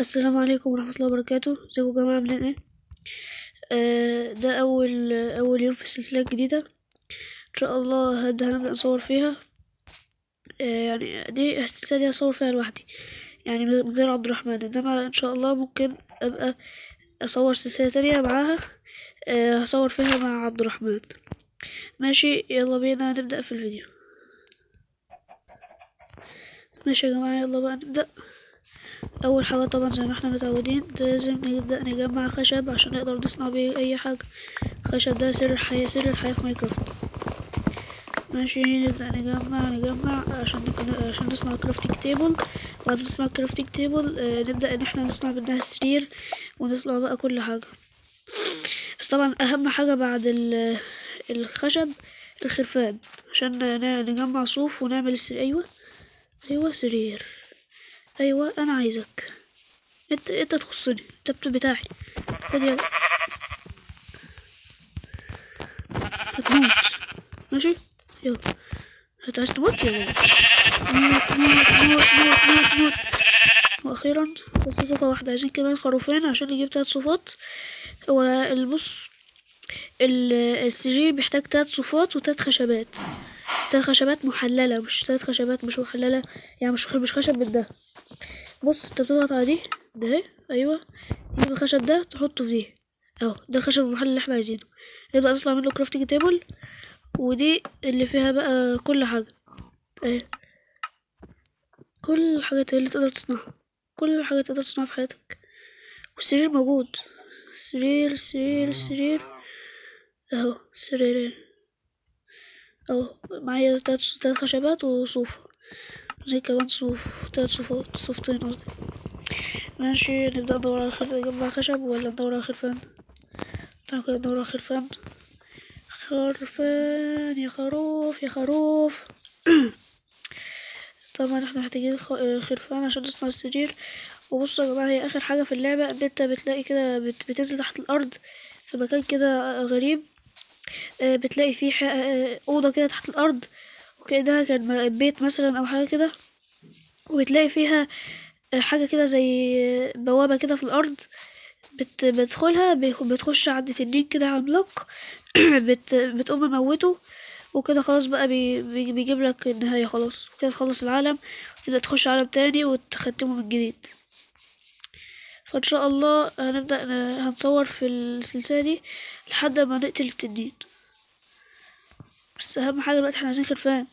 السلام عليكم ورحمة الله وبركاته ازيكم يا جماعة عاملين ايه آه ده أول أول يوم في السلسلة الجديدة إن شاء الله هبدأ هنبدأ نصور فيها آه يعني دي السلسلة دي هصور فيها لوحدي يعني من غير عبد الرحمن إنما إن شاء الله ممكن أبقى أصور سلسلة تانية معاها آه هصور فيها مع عبد الرحمن ماشي يلا بينا نبدأ في الفيديو ماشي يا جماعة يلا بقى نبدأ اول حاجه طبعا زي ما احنا متعودين لازم نبدا نجمع خشب عشان نقدر نصنع بيه اي حاجه خشب ده سر الحياه سر الحياه في ماينكرافت ماشي نبدا نجمع نجمع عشان نك- عشان نصنع كرافتنج تيبل بعد ما نصنع كرافتنج تيبل آه نبدا ان احنا نصنع منها السرير ونصنع بقى كل حاجه بس طبعا اهم حاجه بعد ال- الخشب الخرفان عشان ن- نجمع صوف ونعمل السرير ايوه ايوه سرير ايوه انا عايزك انت انت تخصني انت بت- بتاعي خد يلا هتموت ماشي يلا انت عايز تموت يلا موت موت موت موت موت موت واخيرا بس صوفة واحدة عايزين كمان خروفين عشان نجيب تلات صوفات هو البص ال- السرير بيحتاج تلات صوفات وتلات خشبات تلات خشبات محللة مش تلات خشبات مش محللة يعني مش مش خشب من ده بص انت بتضغط على دي ده اهي، ايوه تجيب الخشب ده تحطه في دي اهو ده الخشب المحلل اللي احنا عايزينه نبدأ نطلع منه كرافتنج تيبل ودي اللي فيها بقى كل حاجة اهي كل الحاجات اللي تقدر تصنعها كل الحاجات تقدر تصنعها في حياتك والسرير موجود سرير سرير سرير اهو سرير اهو معايا تلات تلات خشبات وصوفة زي كمان صوف تلات صوفات صوفتين قصدي ماشي نبدأ ندور على خل... نجمع خشب ولا ندور على خرفان تعالوا كده ندور على خرفان خرفان يا خروف يا خروف طبعا احنا محتاجين خ... آه، خرفان عشان نصنع السرير وبصوا يا جماعة هي آخر حاجة في اللعبة ان انت بتلاقي كده بت... بتنزل تحت الأرض في مكان كده غريب آه، بتلاقي فيه ح... آه، أوضة كده تحت الأرض وكأنها كان م- بيت مثلا أو حاجة كده وبتلاقي فيها آه، حاجة كده زي آه، بوابة كده في الأرض بت... بتدخلها بيخ- بتخش عند تنين كده عملاق بت... بتقوم مموته وكده خلاص بقى بي... بي... بيجيب لك النهاية خلاص وكده تخلص العالم وتبدأ تخش عالم تاني وتختمه من جديد فإن شاء الله هنبدأ ن- هنصور في السلسلة دي لحد ما نقتل التنين بس أهم حاجة دلوقتي احنا عايزين خرفان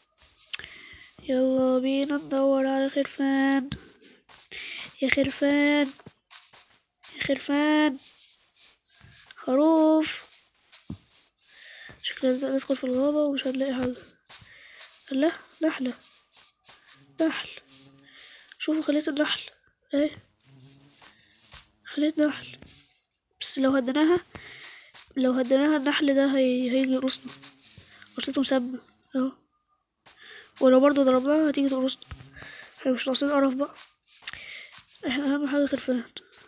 يلا بينا ندور على خرفان يا خرفان يا خرفان خروف شكلنا نبدأ ندخل في الغابة ومش هنلاقي حاجة لا نحلة نحل شوفوا خلية النحل اهي خلية نحل بس لو هديناها لو هديناها النحل ده هي... هيجي يقرصنا قرصته مسمى اهو ولو برضه ضربناها هتيجي تقرصنا احنا مش ناقصين قرف بقى احنا اهم حاجة خرفان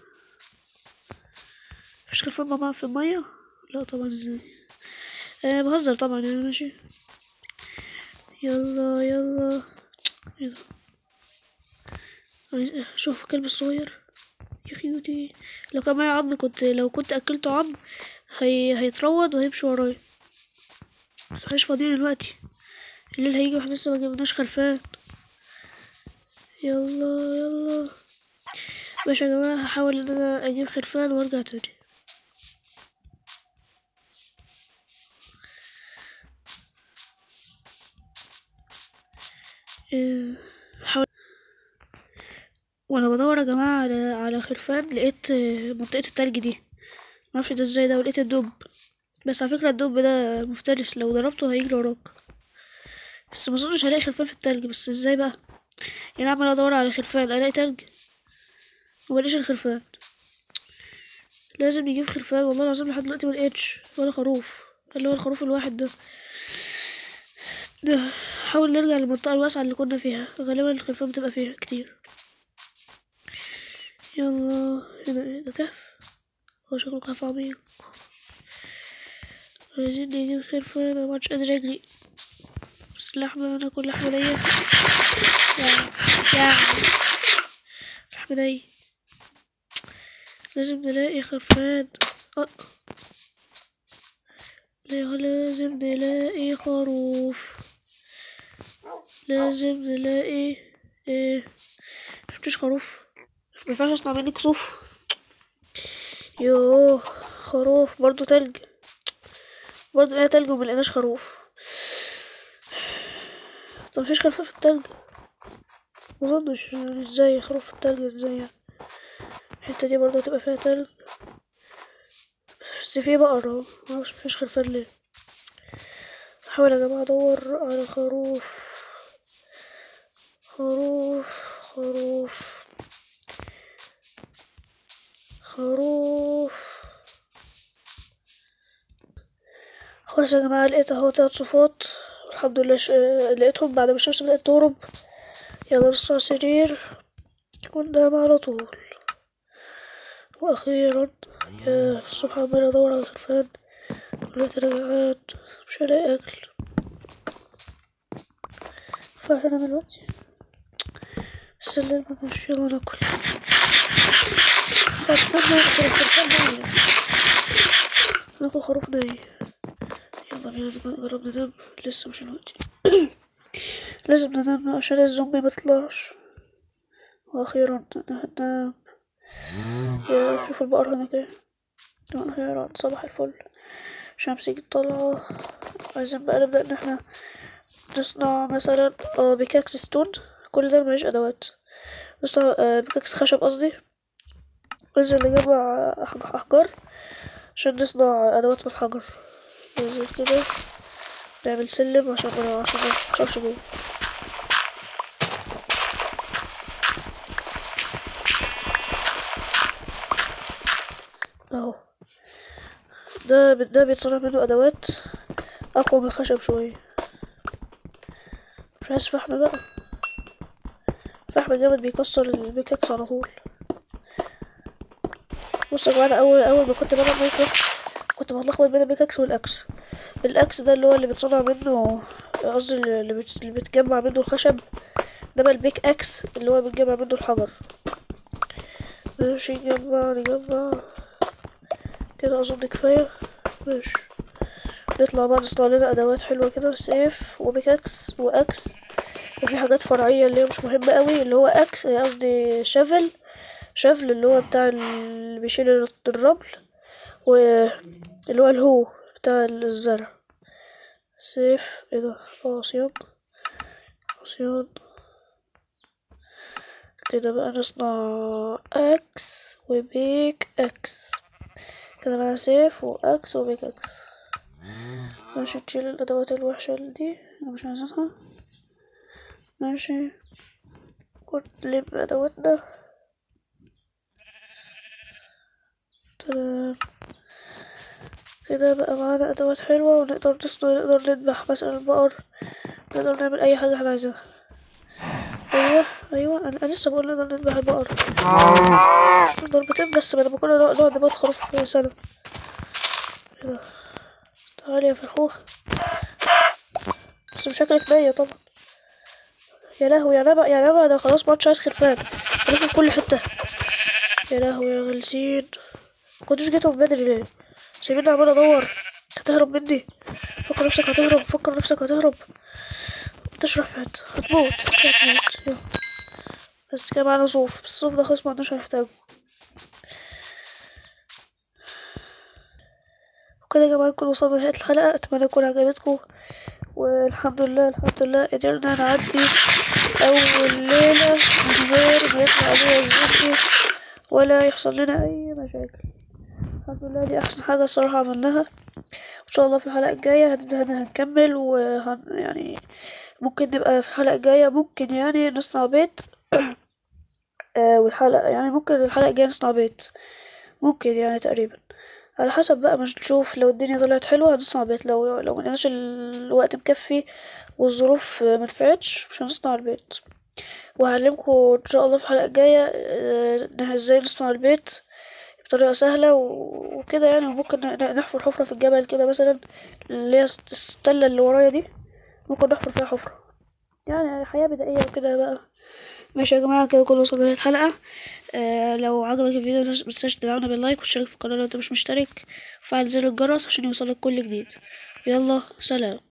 مفيش خرفان ماما في المية لا طبعا ازاي أه بهزر طبعا يعني ماشي يلا يلا ايه ده عايز- شوف كلب الصغير يا كيوتي لو كان معايا عظم كنت لو كنت اكلته عظم هي... هيتروض وهيمشي ورايا بس مش فاضيين دلوقتي الليل هيجي واحنا لسه ما جبناش خرفان يلا يلا ماشي يا جماعة هحاول ان انا اجيب خرفان وارجع تاني إيه، بحاول وانا بدور يا جماعة على على خرفان لقيت آه، منطقة التلج دي معرفش ده ازاي ده ولقيت الدب بس على فكرة الدب ده مفترس لو ضربته هيجري وراك بس ما اظنش هلاقي خرفان في التلج بس ازاي بقى يعني عمال ادور على خرفان الاقي تلج وملاقيش الخرفان لازم نجيب خرفان والله العظيم لحد دلوقتي ملقتش ولا خروف اللي هو الخروف الواحد ده ده حاول نرجع للمنطقة الواسعة اللي كنا فيها غالبا الخرفان بتبقى فيها كتير يلا هنا ايه ده كهف هو شكله كهف عميق عايزين نجيب خرفان انا مش قادر اجري بس اللحمة انا اكل لحمة نية يا يا لحمة نية لازم نلاقي خرفان أه. لا- لازم نلاقي خروف لازم نلاقي ايه مشفتش خروف مينفعش اصنع مني كسوف يوه خروف برضو تلج برضو لقينا تلج وملقناش خروف طب مفيش خروف في التلج مظنش يعني ازاي خروف في التلج ازاي يعني الحتة دي برضو هتبقى فيها تلج بس في بقرة اهو معرفش مفيش خرفان ليه احاول يا جماعة ادور على خروف خروف خروف خروف خلاص يا جماعة لقيت اهو تلات صفات الحمد لله ش... آه، لقيتهم بعد ما الشمس بدأت تغرب يلا نصنع سرير وننام على طول وأخيرا يا الصبح عمال أدور على خرفان دلوقتي أنا جعان مش هلاقي أكل مينفعش أنام دلوقتي السلم مكانش يلا ناكل خرفان ناي خرفان ناي ناكل خروف ناي يلا بينا نبقى نجرب ننام لسه مش الوقت لازم ننام عشان الزومبي ميطلعش واخيرا ننام يا شوف البقر هناك ايه واخيرا صباح الفل شمس طالعة عايزين بقى نبدأ ان احنا نصنع مثلا اه بيكاكس ستون كل ده معيش ادوات نصنع آه، بيكاكس خشب قصدي ننزل نجمع أح- احجار عشان نصنع ادوات من الحجر ننزل كده نعمل سلم عشان ما عشان ما نخافش جوه اهو ده ده بيتصنع منه ادوات اقوى من الخشب شويه مش عايز فحم بقى فحم جامد بيكسر البيكاكس على طول بص يا جماعه أنا اول اول ما كنت بلعب ماينكرافت كنت بتلخبط بين البيكاكس والاكس الاكس ده اللي هو اللي بيتصنع منه قصدي اللي, بيت- اللي بيتجمع منه الخشب انما البيك اكس اللي هو بيتجمع منه الحجر ماشي نجمع نجمع كده اظن كفايه ماشي نطلع بقى نصنع لنا ادوات حلوه كده سيف وبيكاكس واكس وفي حاجات فرعيه اللي هي مش مهمه قوي اللي هو اكس قصدي شافل شافل اللي هو بتاع اللي بيشيل الرمل واللي هو الهو بتاع الزرع سيف ايه ده اه عصيان عصيان كده بقى نصنع اكس وبيك اكس كده بقى سيف واكس وبيك اكس ماشي تشيل الادوات الوحشة اللي دي انا مش عايزينها ماشي ونلم ادواتنا تمام كده بقى معانا ادوات حلوة ونقدر نصنع نقدر نذبح مثلا البقر نقدر نعمل اي حاجة احنا عايزينها ايوه ايوه انا أنا لسه بقول نقدر نذبح البقر ضربتين بس بدل ما كنا نقعد نقعد نبات خروف سنة ايه ده تعالي يا فخوخ بس مش شكلك نية طبعا يا لهوي يا نبع يا نبع ده خلاص ما عادش عايز خرفان خليك في كل حتة يا لهوي يا غلسين كنتوش جيتوا من بدري ليه سيبيني عمال ادور هتهرب مني فكر نفسك هتهرب فكر نفسك هتهرب تشرح في حتة هتموت هتموت يلا بس كده معانا صوف بس الصوف ده خلاص ما عندناش هنحتاجه وكده يا جماعة نكون وصلنا لنهاية الحلقة أتمنى تكون عجبتكم والحمد لله الحمد لله قدرنا نعدي أول ليلة من غير ما يطلع عليها الزومبي ولا يحصل لنا أي مشاكل الحمد لله دي أحسن حاجة الصراحة عملناها وإن شاء الله في الحلقة الجاية هنبدأ هن- هنكمل وهن يعني ممكن نبقى في الحلقة الجاية ممكن يعني نصنع بيت آه والحلقة يعني ممكن الحلقة الجاية نصنع بيت ممكن يعني تقريبا على حسب بقى ما نشوف لو الدنيا طلعت حلوة هنصنع بيت لو لو ملقناش الوقت مكفي والظروف آه، منفعتش مش هنصنع البيت وهعلمكم ان شاء الله في الحلقة الجاية آه، إن ازاي نصنع البيت بطريقة سهلة و- وكده يعني وممكن ن- نحفر حفرة في الجبل كده مثلا اللي هي الستلة اللي ورايا دي ممكن نحفر فيها حفرة يعني حياة بدائية وكده بقى ماشي يا جماعة كده كل وصل لنهاية الحلقة آه لو عجبك الفيديو متنساش تدعمنا باللايك وتشترك في القناة لو انت مش مشترك وفعل زر الجرس عشان يوصلك كل جديد يلا سلام